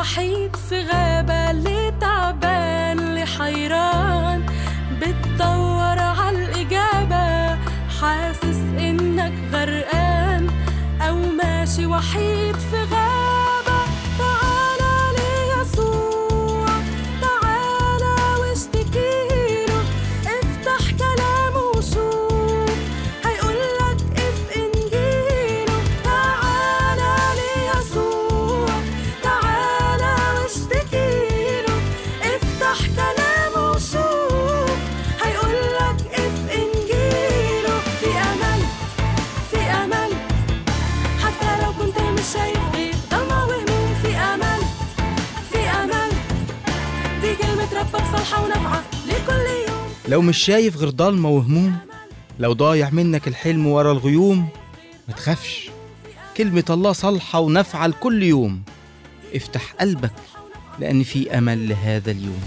وحيد في غابة اللي تعبان اللي حيران بتدور عالإجابة حاسس إنك غرقان أو ماشي وحيد في غابة تعالى ليسوع تعالى واشتكيله افتح كلامه وشوف هيقولك اف انجيله تعالى ليسوع تعالى واشتكيله افتح كلامه وشوف هيقولك اف انجيله في امل في امل حتى لو كنت مش شايف غير ضلمة وهموم في امل في امل دي كلمة ربك صالحة ونافعة لكل يوم لو مش شايف غير ضلمة وهموم لو ضايع منك الحلم ورا الغيوم ما تخافش كلمة الله صالحة ونافعة لكل يوم افتح قلبك لأن في أمل لهذا اليوم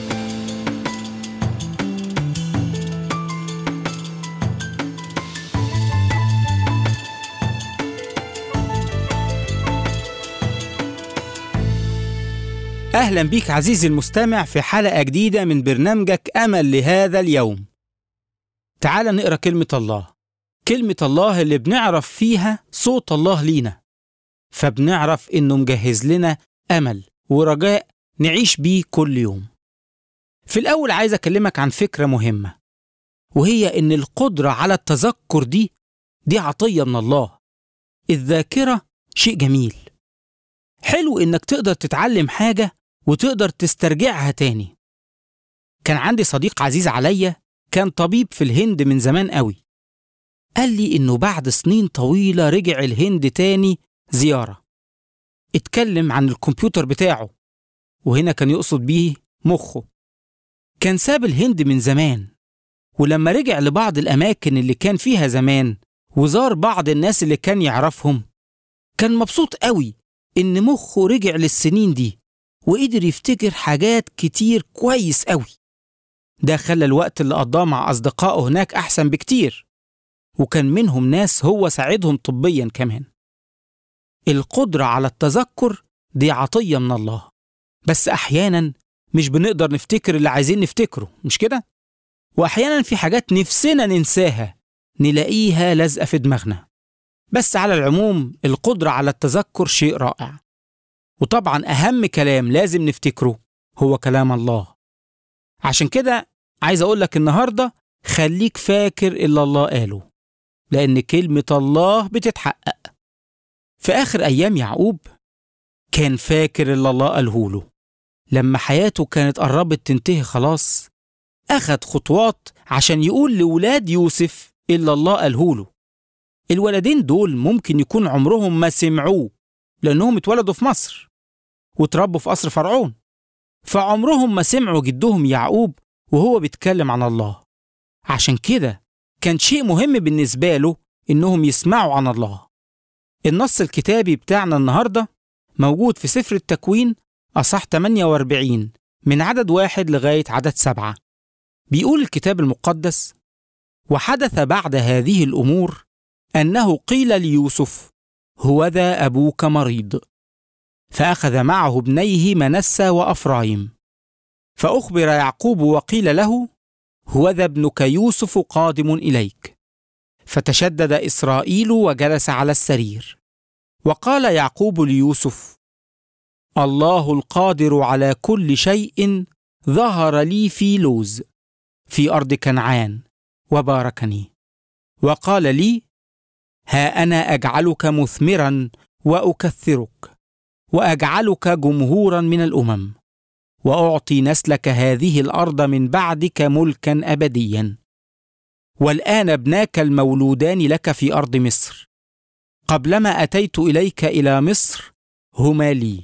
أهلا بيك عزيزي المستمع في حلقة جديدة من برنامجك أمل لهذا اليوم. تعال نقرأ كلمة الله. كلمة الله اللي بنعرف فيها صوت الله لينا. فبنعرف إنه مجهز لنا أمل ورجاء نعيش بيه كل يوم. في الأول عايز أكلمك عن فكرة مهمة وهي إن القدرة على التذكر دي دي عطية من الله. الذاكرة شيء جميل. حلو إنك تقدر تتعلم حاجة وتقدر تسترجعها تاني كان عندي صديق عزيز عليا كان طبيب في الهند من زمان قوي قال لي إنه بعد سنين طويلة رجع الهند تاني زيارة اتكلم عن الكمبيوتر بتاعه وهنا كان يقصد بيه مخه كان ساب الهند من زمان ولما رجع لبعض الأماكن اللي كان فيها زمان وزار بعض الناس اللي كان يعرفهم كان مبسوط قوي إن مخه رجع للسنين دي وقدر يفتكر حاجات كتير كويس قوي ده خلى الوقت اللي قضاه مع أصدقائه هناك أحسن بكتير وكان منهم ناس هو ساعدهم طبيا كمان القدرة على التذكر دي عطية من الله بس أحيانا مش بنقدر نفتكر اللي عايزين نفتكره مش كده؟ وأحيانا في حاجات نفسنا ننساها نلاقيها لازقة في دماغنا بس على العموم القدرة على التذكر شيء رائع وطبعا أهم كلام لازم نفتكره هو كلام الله عشان كده عايز أقول لك النهاردة خليك فاكر اللي الله قاله لأن كلمة الله بتتحقق في آخر أيام يعقوب كان فاكر اللي الله قاله له لما حياته كانت قربت تنتهي خلاص أخد خطوات عشان يقول لولاد يوسف اللي الله قاله له الولدين دول ممكن يكون عمرهم ما سمعوه لأنهم اتولدوا في مصر وتربوا في قصر فرعون فعمرهم ما سمعوا جدهم يعقوب وهو بيتكلم عن الله عشان كده كان شيء مهم بالنسبة له إنهم يسمعوا عن الله النص الكتابي بتاعنا النهاردة موجود في سفر التكوين أصح 48 من عدد واحد لغاية عدد سبعة بيقول الكتاب المقدس وحدث بعد هذه الأمور أنه قيل ليوسف هوذا أبوك مريض فأخذ معه ابنيه منسى وأفرايم فأخبر يعقوب وقيل له هوذا ابنك يوسف قادم إليك فتشدد إسرائيل وجلس على السرير وقال يعقوب ليوسف الله القادر على كل شيء ظهر لي في لوز في أرض كنعان وباركني وقال لي ها انا اجعلك مثمرا واكثرك واجعلك جمهورا من الامم واعطي نسلك هذه الارض من بعدك ملكا ابديا والان ابناك المولودان لك في ارض مصر قبلما اتيت اليك الى مصر هما لي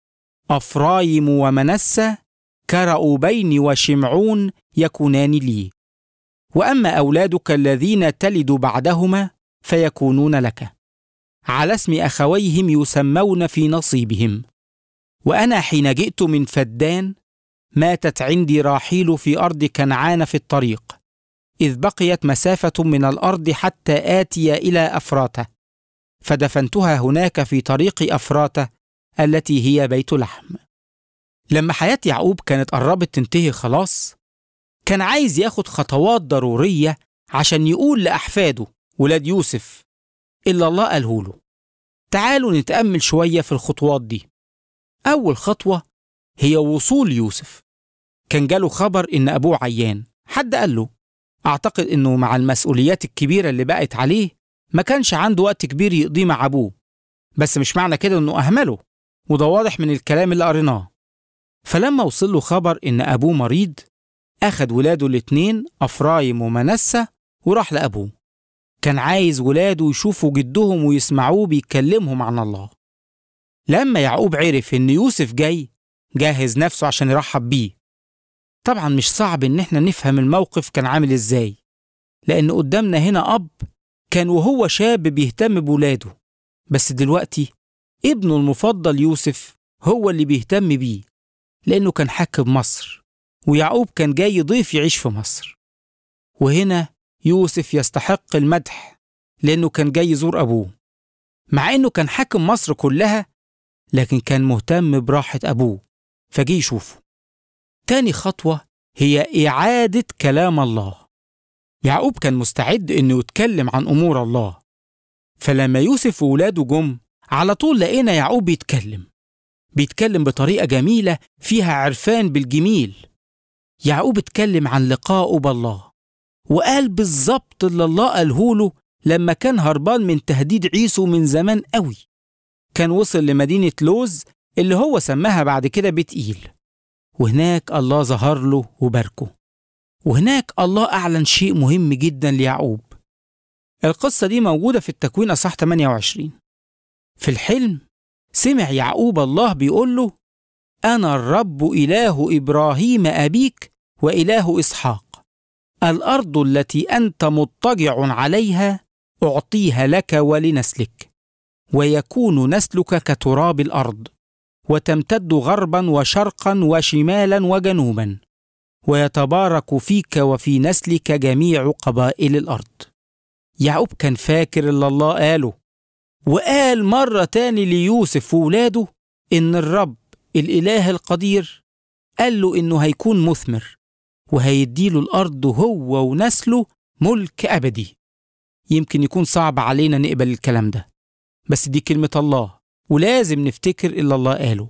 افرايم ومنسى كرأوبين وشمعون يكونان لي واما اولادك الذين تلد بعدهما فيكونون لك على اسم اخويهم يسمون في نصيبهم وانا حين جئت من فدان ماتت عندي راحيل في ارض كنعان في الطريق اذ بقيت مسافه من الارض حتى اتي الى افراته فدفنتها هناك في طريق افراته التي هي بيت لحم لما حياة يعقوب كانت قربت تنتهي خلاص كان عايز ياخد خطوات ضرورية عشان يقول لأحفاده ولاد يوسف إلا الله قاله له تعالوا نتأمل شوية في الخطوات دي أول خطوة هي وصول يوسف كان جاله خبر إن أبوه عيان حد قال له أعتقد إنه مع المسؤوليات الكبيرة اللي بقت عليه ما كانش عنده وقت كبير يقضيه مع أبوه بس مش معنى كده إنه أهمله وده واضح من الكلام اللي قريناه فلما وصل له خبر إن أبوه مريض أخد ولاده الاتنين أفرايم ومنسة وراح لأبوه كان عايز ولاده يشوفوا جدهم ويسمعوه بيكلمهم عن الله لما يعقوب عرف إن يوسف جاي جهز نفسه عشان يرحب بيه طبعا مش صعب إن احنا نفهم الموقف كان عامل إزاي لأن قدامنا هنا أب كان وهو شاب بيهتم بولاده بس دلوقتي ابنه المفضل يوسف هو اللي بيهتم بيه لأنه كان حاكم مصر ويعقوب كان جاي ضيف يعيش في مصر وهنا يوسف يستحق المدح لأنه كان جاي يزور أبوه مع إنه كان حاكم مصر كلها لكن كان مهتم براحة أبوه فجي يشوفه تاني خطوة هي إعادة كلام الله يعقوب كان مستعد إنه يتكلم عن أمور الله فلما يوسف وولاده جم على طول لقينا يعقوب بيتكلم بيتكلم بطريقة جميلة فيها عرفان بالجميل يعقوب اتكلم عن لقائه بالله وقال بالظبط اللي الله قاله له لما كان هربان من تهديد عيسو من زمان قوي كان وصل لمدينة لوز اللي هو سماها بعد كده بيت إيل وهناك الله ظهر له وباركه وهناك الله أعلن شيء مهم جدا ليعقوب القصة دي موجودة في التكوين أصح 28 في الحلم سمع يعقوب الله بيقول له أنا الرب إله إبراهيم أبيك وإله إسحاق الأرض التي أنت مضطجع عليها أعطيها لك ولنسلك ويكون نسلك كتراب الأرض وتمتد غربا وشرقا وشمالا وجنوبا ويتبارك فيك وفي نسلك جميع قبائل الأرض يعقوب كان فاكر اللي الله قاله وقال مرة تاني ليوسف وولاده إن الرب الإله القدير قال له إنه هيكون مثمر وهيديله الأرض هو ونسله ملك أبدي يمكن يكون صعب علينا نقبل الكلام ده بس دي كلمة الله ولازم نفتكر اللي الله قاله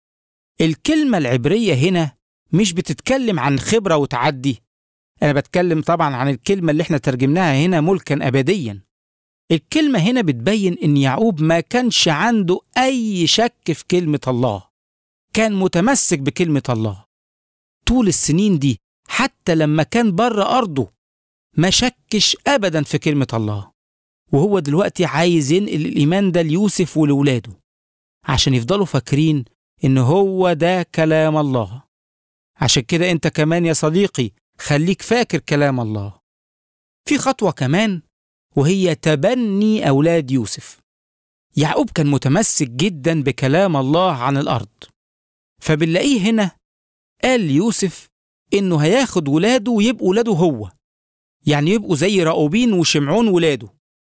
الكلمة العبرية هنا مش بتتكلم عن خبرة وتعدي أنا بتكلم طبعا عن الكلمة اللي احنا ترجمناها هنا ملكا أبديا الكلمة هنا بتبين إن يعقوب ما كانش عنده أي شك في كلمة الله كان متمسك بكلمة الله طول السنين دي حتى لما كان بره أرضه ما شكش أبدا في كلمة الله وهو دلوقتي عايز ينقل الإيمان ده ليوسف ولولاده عشان يفضلوا فاكرين إن هو ده كلام الله عشان كده أنت كمان يا صديقي خليك فاكر كلام الله في خطوة كمان وهي تبني أولاد يوسف يعقوب كان متمسك جدا بكلام الله عن الأرض فبنلاقيه هنا قال ليوسف إنه هياخد ولاده ويبقوا ولاده هو يعني يبقوا زي راؤوبين وشمعون ولاده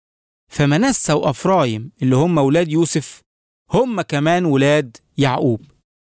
فمنسى وأفرايم اللي هم ولاد يوسف هم كمان ولاد يعقوب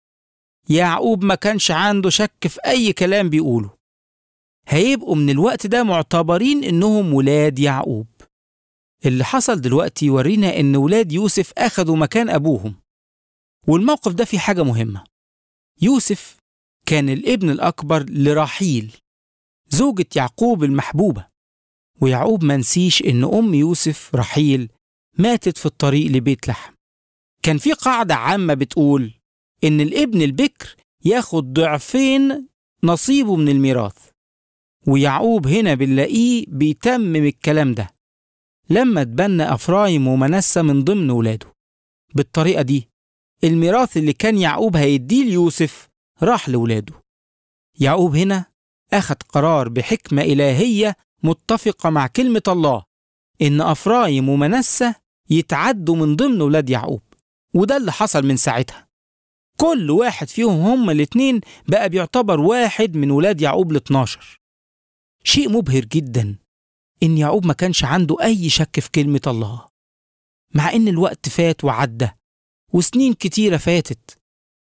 يعقوب ما كانش عنده شك في أي كلام بيقوله هيبقوا من الوقت ده معتبرين إنهم ولاد يعقوب اللي حصل دلوقتي يورينا إن ولاد يوسف أخدوا مكان أبوهم والموقف ده فيه حاجة مهمة يوسف كان الابن الأكبر لراحيل زوجة يعقوب المحبوبة ويعقوب منسيش إن أم يوسف رحيل ماتت في الطريق لبيت لحم كان في قاعدة عامة بتقول إن الابن البكر ياخد ضعفين نصيبه من الميراث ويعقوب هنا بنلاقيه بيتمم الكلام ده لما تبنى أفرايم ومنسى من ضمن ولاده بالطريقة دي الميراث اللي كان يعقوب هيديه ليوسف راح لولاده يعقوب هنا أخذ قرار بحكمة إلهية متفقة مع كلمة الله إن أفرايم ومنسى يتعدوا من ضمن ولاد يعقوب وده اللي حصل من ساعتها كل واحد فيهم هما الاتنين بقى بيعتبر واحد من ولاد يعقوب ال 12 شيء مبهر جدا إن يعقوب ما كانش عنده أي شك في كلمة الله مع إن الوقت فات وعدى وسنين كتيرة فاتت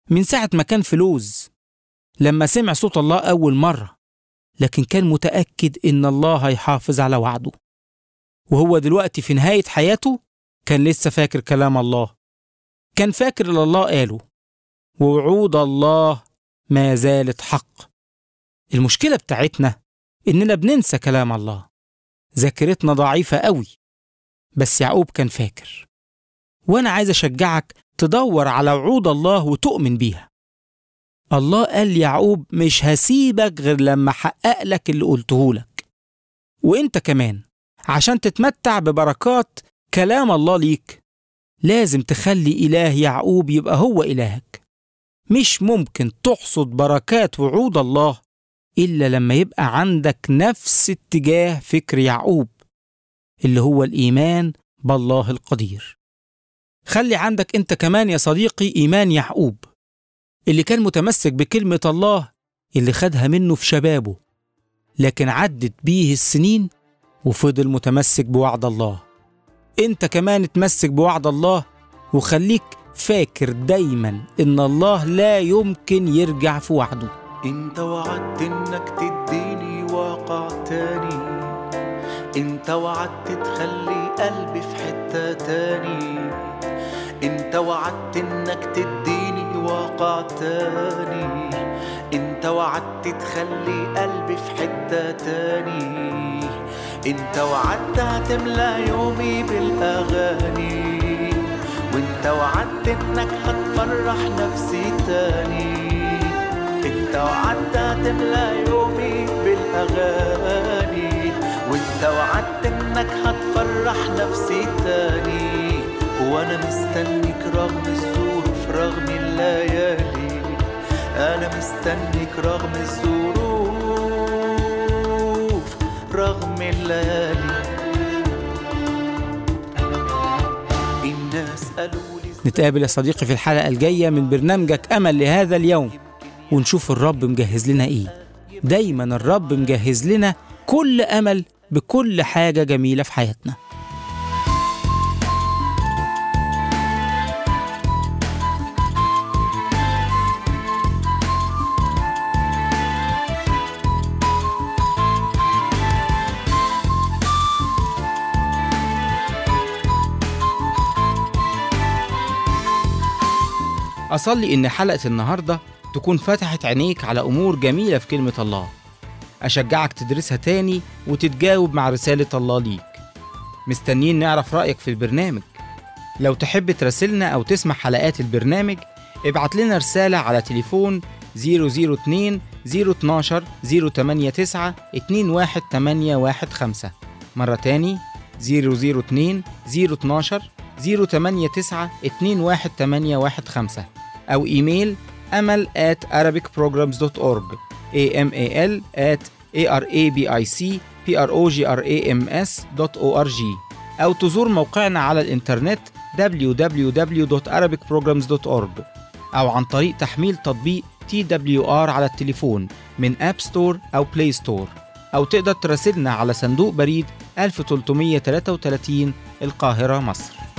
من ساعة ما كان في لوز لما سمع صوت الله أول مرة لكن كان متأكد إن الله هيحافظ على وعده وهو دلوقتي في نهاية حياته كان لسه فاكر كلام الله كان فاكر اللي الله قاله ووعود الله ما زالت حق المشكلة بتاعتنا إننا بننسى كلام الله ذاكرتنا ضعيفة قوي بس يعقوب كان فاكر وأنا عايز أشجعك تدور على وعود الله وتؤمن بيها الله قال ليعقوب مش هسيبك غير لما أحقق لك اللي قلته لك وإنت كمان عشان تتمتع ببركات كلام الله ليك لازم تخلي إله يعقوب يبقى هو إلهك مش ممكن تحصد بركات وعود الله إلا لما يبقى عندك نفس اتجاه فكر يعقوب اللي هو الإيمان بالله القدير خلي عندك أنت كمان يا صديقي إيمان يعقوب اللي كان متمسك بكلمة الله اللي خدها منه في شبابه لكن عدت بيه السنين وفضل متمسك بوعد الله انت كمان اتمسك بوعد الله وخليك فاكر دايما ان الله لا يمكن يرجع في وعده انت وعدت انك تديني واقع تاني انت وعدت تخلي قلبي في حتة تاني انت وعدت انك تديني واقع تاني انت وعدت تخلي قلبي في حتة تاني انت وعدت هتملى يومي بالاغاني وانت وعدت انك هتفرح نفسي تاني انت وعدت هتملى يومي بالاغاني وانت وعدت انك هتفرح نفسي تاني وانا مستنيك رغم الظروف رغم الليالي انا مستنيك رغم الظروف رغم الليالي الناس قالوا لي نتقابل يا صديقي في الحلقة الجاية من برنامجك أمل لهذا اليوم ونشوف الرب مجهز لنا إيه دايما الرب مجهز لنا كل أمل بكل حاجة جميلة في حياتنا أصلي إن حلقة النهاردة تكون فتحت عينيك على أمور جميلة في كلمة الله أشجعك تدرسها تاني وتتجاوب مع رسالة الله ليك مستنيين نعرف رأيك في البرنامج لو تحب تراسلنا أو تسمع حلقات البرنامج ابعت لنا رسالة على تليفون 002 012 089 21815 مرة تاني 002 012 089 21815 أو إيميل أمل at arabicprograms.org amal at arabicprograms.org أو تزور موقعنا على الإنترنت www.arabicprograms.org أو عن طريق تحميل تطبيق TWR على التليفون من أب ستور أو بلاي ستور أو تقدر تراسلنا على صندوق بريد 1333 القاهرة مصر